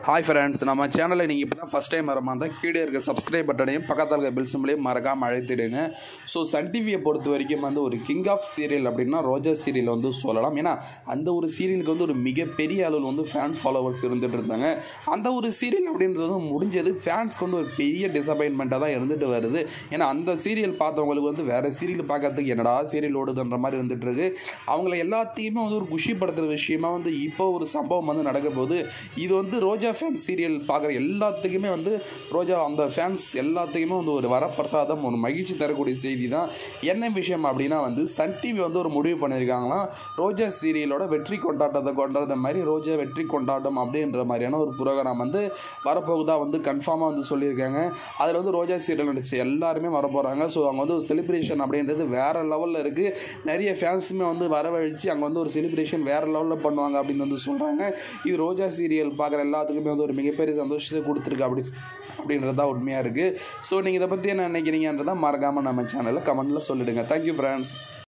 hi friends நம்ம சேனலை நீங்கள் இப்போ தான் ஃபஸ்ட் டைம் வர மாதிரி தான் கீழே இருக்க சப்ஸ்கிரைப் பட்டனையும் பக்கத்தில் இருக்க பில் சிம்பிளையும் மறக்காமல் அழைத்திடுங்க ஸோ சன் டிவியை பொறுத்த வரைக்கும் வந்து ஒரு கிங் ஆஃப் சீரியல் அப்படின்னா ரோஜா சீரியல் வந்து சொல்லலாம் ஏன்னா அந்த ஒரு சீரியலுக்கு வந்து ஒரு மிகப்பெரிய அளவில் வந்து ஃபேன் ஃபாலோவர்ஸ் இருந்துட்டு இருந்தாங்க அந்த ஒரு சீரியல் அப்படின்றது வந்து முடிஞ்சது ஃபேன்ஸ்க்கு வந்து ஒரு பெரிய டிசப்பாயின்மெண்ட்டாக தான் இருந்துட்டு வருது ஏன்னா அந்த சீரியல் பார்த்தவங்களுக்கு வந்து வேறு சீரியல் பார்க்கறதுக்கு என்னடா சீரியல் ஓடுதுன்ற மாதிரி இருந்துட்டு இருக்கு அவங்கள எல்லாத்தையுமே வந்து ஒரு குஷிப்படுத்துகிற விஷயமா வந்து இப்போ ஒரு சம்பவம் வந்து நடக்க போகுது இது வந்து ரோஜா ஃபேன் சீரியல் பார்க்குற எல்லாத்துக்குமே வந்து ரோஜா அந்த ஃபேன்ஸ் எல்லாத்துக்குமே வந்து ஒரு வரப்பிரசாதம் ஒரு மகிழ்ச்சி தரக்கூடிய செய்தி தான் என்ன விஷயம் அப்படின்னா வந்து சன் டிவி வந்து ஒரு முடிவு பண்ணியிருக்காங்களாம் ரோஜா சீரியலோட வெற்றி கொண்டாட்டத்தை கொண்டாடுற மாதிரி ரோஜா வெற்றி கொண்டாட்டம் அப்படின்ற மாதிரியான ஒரு ப்ரோக்ராம் வந்து வரப்போகுதா வந்து கன்ஃபார்மாக வந்து சொல்லியிருக்காங்க அதில் வந்து ரோஜா சீரியல் நடிச்ச எல்லாருமே வர போகிறாங்க ஸோ அவங்க வந்து ஒரு செலிப்ரேஷன் அப்படின்றது வேறு லெவலில் இருக்குது நிறைய ஃபேன்ஸுமே வந்து வரவழைச்சு அங்கே வந்து ஒரு செலிப்ரேஷன் வேறு லெவலில் பண்ணுவாங்க அப்படின்னு வந்து சொல்கிறாங்க இது ரோஜா சீரியல் பார்க்குற எல்லாத்துக்குமே வந்து ஒரு மிகப்பெரிய சந்தோஷத்தை கொடுத்துருக்கு அப்படி அப்படின்றது தான் உண்மையாக இருக்குது ஸோ நீங்கள் இதை பற்றி என்ன நினைக்கிறீங்கன்றதை மறக்காமல் நம்ம சேனலில் கமெண்ட்டில் சொல்லிவிடுங்க தேங்க்யூ ஃப்ரெண்ட்ஸ்